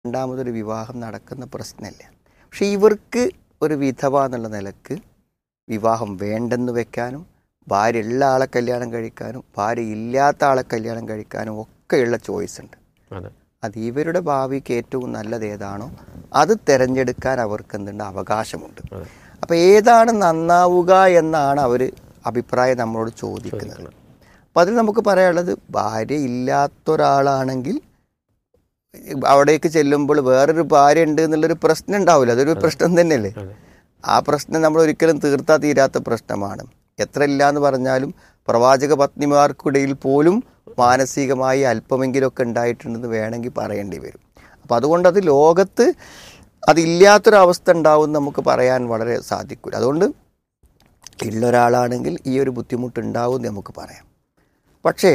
രണ്ടാമതൊരു വിവാഹം നടക്കുന്ന പ്രശ്നമല്ല പക്ഷെ ഇവർക്ക് ഒരു വിധവ എന്നുള്ള നിലക്ക് വിവാഹം വേണ്ടെന്ന് വെക്കാനും ഭാര്യ ഉള്ള ആളെ കല്യാണം കഴിക്കാനും ഭാര്യ ഇല്ലാത്ത ആളെ കല്യാണം കഴിക്കാനും ഒക്കെയുള്ള ചോയ്സ് ഉണ്ട് അതെ അത് ഇവരുടെ ഭാവിക്ക് ഏറ്റവും നല്ലത് ഏതാണോ അത് തിരഞ്ഞെടുക്കാൻ അവർക്ക് എന്തുണ്ട് അവകാശമുണ്ട് അതെ അപ്പോൾ ഏതാണ് നന്നാവുക എന്നാണ് അവർ അഭിപ്രായം നമ്മളോട് ചോദിക്കുന്നത് അപ്പം അതിൽ നമുക്ക് പറയാനുള്ളത് ഭാര്യ ഇല്ലാത്ത ഒരാളാണെങ്കിൽ അവിടേക്ക് ചെല്ലുമ്പോൾ വേറൊരു ഭാര്യ ഉണ്ട് എന്നുള്ളൊരു പ്രശ്നം ഉണ്ടാവില്ല അതൊരു പ്രശ്നം തന്നെയല്ലേ അതെ ആ പ്രശ്നം നമ്മൾ ഒരിക്കലും തീർത്താ തീരാത്ത പ്രശ്നമാണ് എത്ര ഇല്ല എന്ന് പറഞ്ഞാലും പ്രവാചക പത്നിമാർക്കിടയിൽ പോലും മാനസികമായി അല്പമെങ്കിലുമൊക്കെ ഉണ്ടായിട്ടുണ്ടെന്ന് വേണമെങ്കിൽ പറയേണ്ടി വരും അപ്പം അതുകൊണ്ട് അത് ലോകത്ത് അതില്ലാത്തൊരവസ്ഥ ഉണ്ടാവും എന്ന് നമുക്ക് പറയാൻ വളരെ സാധിക്കില്ല അതുകൊണ്ട് ഉള്ള ഒരാളാണെങ്കിൽ ഈ ഒരു ബുദ്ധിമുട്ട് ഉണ്ടാവും എന്ന് നമുക്ക് പറയാം പക്ഷേ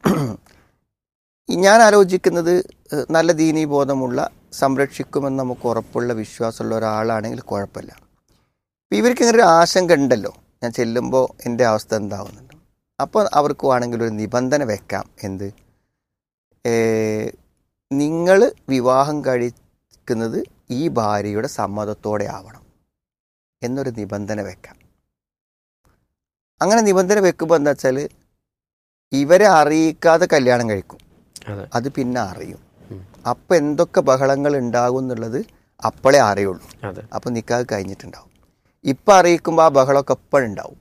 ഞാൻ ആലോചിക്കുന്നത് ഏഹ്, നല്ല ദീനീ ബോധമുള്ള സംരക്ഷിക്കുമെന്ന് നമുക്ക് ഉറപ്പുള്ള വിശ്വാസമുള്ള ഒരാളാണെങ്കിൽ കുഴപ്പമില്ല ഇപ്പം ഇവർക്ക് ഇങ്ങനെ ഒരു ആശങ്ക ഉണ്ടല്ലോ ഞാൻ ചെല്ലുമ്പോൾ എൻ്റെ അവസ്ഥ എന്താവുന്നുണ്ട് അപ്പോൾ അവർക്ക് വേണമെങ്കിൽ ഒരു നിബന്ധന വെക്കാം എന്ത് നിങ്ങൾ വിവാഹം കഴിക്കുന്നത് ഈ ഭാര്യയുടെ സമ്മതത്തോടെ ആവണം എന്നൊരു നിബന്ധന വെക്കാം അങ്ങനെ നിബന്ധന വെക്കുമ്പോൾ എന്താ വെച്ചാൽ ഇവരെ അറിയിക്കാതെ കല്യാണം കഴിക്കും അതെ അത് പിന്നെ അറിയും ഉം. അപ്പം എന്തൊക്കെ ബഹളങ്ങൾ ഉണ്ടാകും എന്നുള്ളത് അപ്പോഴേ അറിയുള്ളൂ അതെ അപ്പം നിക്കാഹ് കഴിഞ്ഞിട്ടുണ്ടാവും ഇപ്പം അറിയിക്കുമ്പോൾ ആ ബഹളമൊക്കെ എപ്പോഴും ഉണ്ടാവും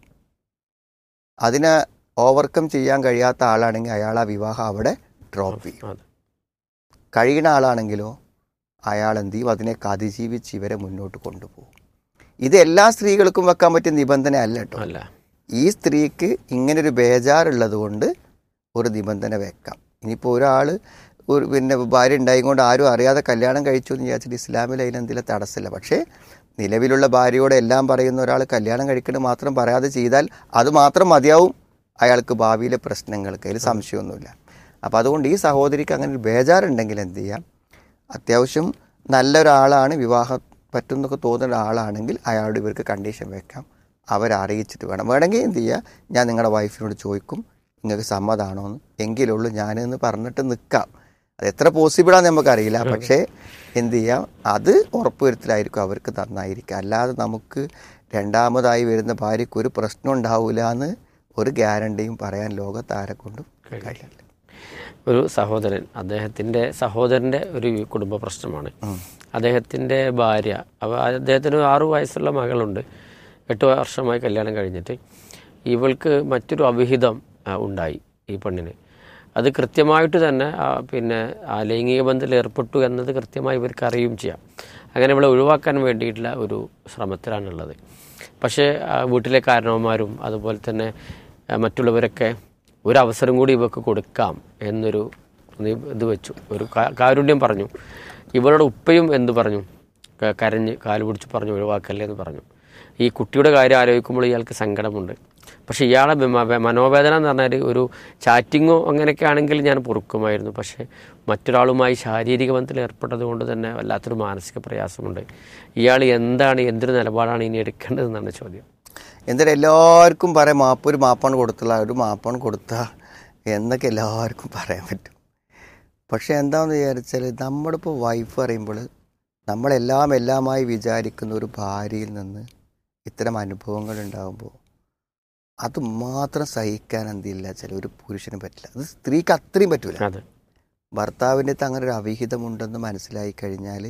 അതിനെ ഓവർകം ചെയ്യാൻ കഴിയാത്ത ആളാണെങ്കിൽ അയാൾ ആ വിവാഹം അവിടെ ഡ്രോപ്പ് ചെയ്യും അതെ കഴിയുന്ന ആളാണെങ്കിലോ അയാൾ എന്ത് ചെയ്യും അതിനെയൊക്കെ അതിജീവിച്ച് ഇവരെ മുന്നോട്ട് കൊണ്ടുപോകും ഇത് എല്ലാ സ്ത്രീകൾക്കും വെക്കാൻ പറ്റിയ നിബന്ധന അല്ല കേട്ടോ അല്ല ഈ സ്ത്രീക്ക് ഇങ്ങനൊരു ബേജാറുള്ളത് കൊണ്ട് ഒരു നിബന്ധന വെക്കാം ഇനിയിപ്പോൾ ഒരാൾ ഒരു പിന്നെ ഭാര്യ ഉണ്ടായിക്കൊണ്ട് ആരും അറിയാതെ കല്യാണം കഴിച്ചു എന്ന് വിചാരിച്ചിട്ട് ഇസ്ലാമിൽ അതിനെന്തെങ്കിലും തടസ്സമില്ല പക്ഷേ നിലവിലുള്ള ഭാര്യയോട് എല്ലാം പറയുന്ന ഒരാൾ കല്യാണം കഴിക്കുന്നത് മാത്രം പറയാതെ ചെയ്താൽ അത് മാത്രം മതിയാവും അയാൾക്ക് ഭാവിയിലെ പ്രശ്നങ്ങൾക്ക് അതിൽ സംശയമൊന്നുമില്ല അപ്പോൾ അതുകൊണ്ട് ഈ സഹോദരിക്ക് അങ്ങനെ ഒരു ബേജാറുണ്ടെങ്കിൽ എന്ത് ചെയ്യാം അത്യാവശ്യം നല്ലൊരാളാണ് വിവാഹം പറ്റുന്നൊക്കെ തോന്നുന്ന ആളാണെങ്കിൽ അയാളോട് ഇവർക്ക് കണ്ടീഷൻ വെക്കാം അവരെ അറിയിച്ചിട്ട് വേണം വേണമെങ്കിൽ എന്ത് ചെയ്യുക ഞാൻ നിങ്ങളുടെ വൈഫിനോട് ചോദിക്കും നിങ്ങൾക്ക് സമ്മതമാണോ എന്ന് എങ്കിലുള്ളൂ ഞാനെന്ന് പറഞ്ഞിട്ട് നിൽക്കാം അത് എത്ര പോസിബിളാന്ന് നമുക്കറിയില്ല പക്ഷേ എന്ത് ചെയ്യാം അത് ഉറപ്പുവരുത്തലായിരിക്കും അവർക്ക് നന്നായിരിക്കും അല്ലാതെ നമുക്ക് രണ്ടാമതായി വരുന്ന ഭാര്യയ്ക്ക് ഒരു പ്രശ്നം ഉണ്ടാവില്ല എന്ന് ഒരു ഗ്യാരണ്ടിയും പറയാൻ ലോകത്ത് ആരെ കൊണ്ടും കഴിയില്ല ഒരു സഹോദരൻ അദ്ദേഹത്തിൻ്റെ സഹോദരൻ്റെ ഒരു കുടുംബ പ്രശ്നമാണ് അദ്ദേഹത്തിൻ്റെ ഭാര്യ അവ അദ്ദേഹത്തിന് ആറു വയസ്സുള്ള മകളുണ്ട് എട്ട് വർഷമായി കല്യാണം കഴിഞ്ഞിട്ട് ഇവൾക്ക് മറ്റൊരു അവിഹിതം ആ, ഉണ്ടായി ഈ പെണ്ണിന് അത് കൃത്യമായിട്ട് തന്നെ ആ, പിന്നെ ആ ലൈംഗിക ബന്ധത്തിൽ ഏർപ്പെട്ടു എന്നത് കൃത്യമായി ഇവർക്ക് അറിയുകയും ചെയ്യാം അങ്ങനെ ഇവളെ ഒഴിവാക്കാൻ വേണ്ടിയിട്ടുള്ള ഒരു ശ്രമത്തിലാണുള്ളത് പക്ഷേ ആ, വീട്ടിലെ കാരണവന്മാരും അതുപോലെ തന്നെ ആ, മറ്റുള്ളവരൊക്കെ ഒരു അവസരം കൂടി ഇവർക്ക് കൊടുക്കാം എന്നൊരു നി- ഇത് വെച്ചു ഒരു കാ- കാരുണ്യം പറഞ്ഞു ഇവളുടെ ഉപ്പയും എന്ത് പറഞ്ഞു ക- കരഞ്ഞ് കാല് പിടിച്ച് പറഞ്ഞു ഒഴിവാക്കല്ലേ എന്ന് പറഞ്ഞു ഈ കുട്ടിയുടെ കാര്യം ആലോചിക്കുമ്പോൾ ഇയാൾക്ക് സങ്കടമുണ്ട് പക്ഷേ ഇയാളെ ബ- ബ- മനോവേദന എന്ന് പറഞ്ഞാൽ ഒരു ചാറ്റിങ്ങോ അങ്ങനെയൊക്കെ ആണെങ്കിൽ ഞാൻ പൊറുക്കുമായിരുന്നു പക്ഷേ മറ്റൊരാളുമായി ശാരീരിക ബന്ധത്തിൽ ഏർപ്പെട്ടത് കൊണ്ട് തന്നെ വല്ലാത്തൊരു മാനസിക പ്രയാസമുണ്ട് ഇയാൾ എന്താണ് എന്തൊരു നിലപാടാണ് ഇനി എടുക്കേണ്ടതെന്നാണ് ചോദ്യം എന്നിട്ട് എല്ലാവർക്കും പറയാം മാപ്പ് ഒരു മാപ്പാണ് കൊടുത്തുള്ള ഒരു മാപ്പാണ് കൊടുത്ത എന്നൊക്കെ എല്ലാവർക്കും പറയാൻ പറ്റും പക്ഷെ എന്താണെന്ന് വിചാരിച്ചാൽ നമ്മളിപ്പോൾ വൈഫ് പറയുമ്പോൾ നമ്മളെല്ലാം എല്ലാമായി വിചാരിക്കുന്ന ഒരു ഭാര്യയിൽ നിന്ന് ഇത്തരം അനുഭവങ്ങൾ ഉണ്ടാകുമ്പോൾ അത് മാത്രം സഹിക്കാൻ എന്തില്ല ചില ഒരു പുരുഷന് പറ്റില്ല അത് സ്ത്രീക്ക് അത്രയും പറ്റൂല അതെ ഭർത്താവിൻ്റെ അടുത്ത് അങ്ങനെ ഒരു അവിഹിതമുണ്ടെന്ന് മനസ്സിലായി കഴിഞ്ഞാൽ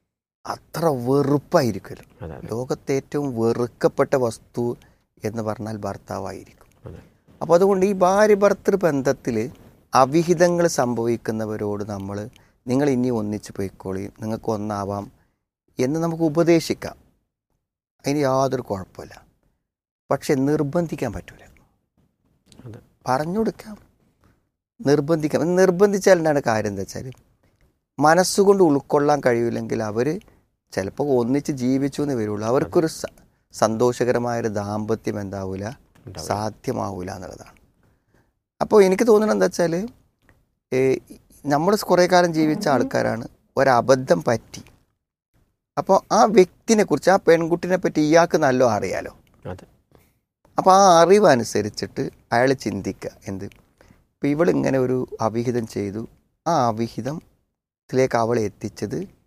അത്ര വെറുപ്പായിരിക്കുമല്ലോ അതെ അതെ ലോകത്തെ ഏറ്റവും വെറുക്കപ്പെട്ട വസ്തു എന്ന് പറഞ്ഞാൽ ഭർത്താവായിരിക്കും അതെ അപ്പോൾ അതുകൊണ്ട് ഈ ഭാര്യ ഭർത്തൃ ബന്ധത്തിൽ അവിഹിതങ്ങൾ സംഭവിക്കുന്നവരോട് നമ്മൾ നിങ്ങൾ ഇനി ഒന്നിച്ച് പോയിക്കോളി നിങ്ങൾക്ക് ഒന്നാവാം എന്ന് നമുക്ക് ഉപദേശിക്കാം അതിന് യാതൊരു കുഴപ്പമില്ല പക്ഷെ നിർബന്ധിക്കാൻ പറ്റൂല അതെ പറഞ്ഞു കൊടുക്കാം നിർബന്ധിക്കാം നിർബന്ധിച്ചാൽ എന്താണ് കാര്യം എന്താ വെച്ചാൽ മനസ്സുകൊണ്ട് ഉൾക്കൊള്ളാൻ കഴിയില്ലെങ്കിൽ അവർ ചിലപ്പോൾ ഒന്നിച്ച് ജീവിച്ചു എന്ന് വരുള്ളൂ അവർക്കൊരു സ- സന്തോഷകരമായൊരു ദാമ്പത്യം എന്താവില്ല സാധ്യമാവില്ല എന്നുള്ളതാണ് അപ്പോൾ എനിക്ക് തോന്നുന്നത് എന്താ വെച്ചാൽ നമ്മൾ കുറേ കാലം ജീവിച്ച ആൾക്കാരാണ് ഒരബദ്ധം പറ്റി അപ്പോൾ ആ വ്യക്തിനെ കുറിച്ച് ആ പെൺകുട്ടിനെ പറ്റി ഇയാൾക്ക് നല്ല അറിയാലോ അതെ അപ്പോൾ ആ അറിവ് അനുസരിച്ചിട്ട് അയാൾ ചിന്തിക്കുക എന്ത് ഇപ്പം ഇവളിങ്ങനെ ഒരു അവിഹിതം ചെയ്തു ആ അവിഹിതം ത്തിലേക്ക് അവളെ എത്തിച്ചത്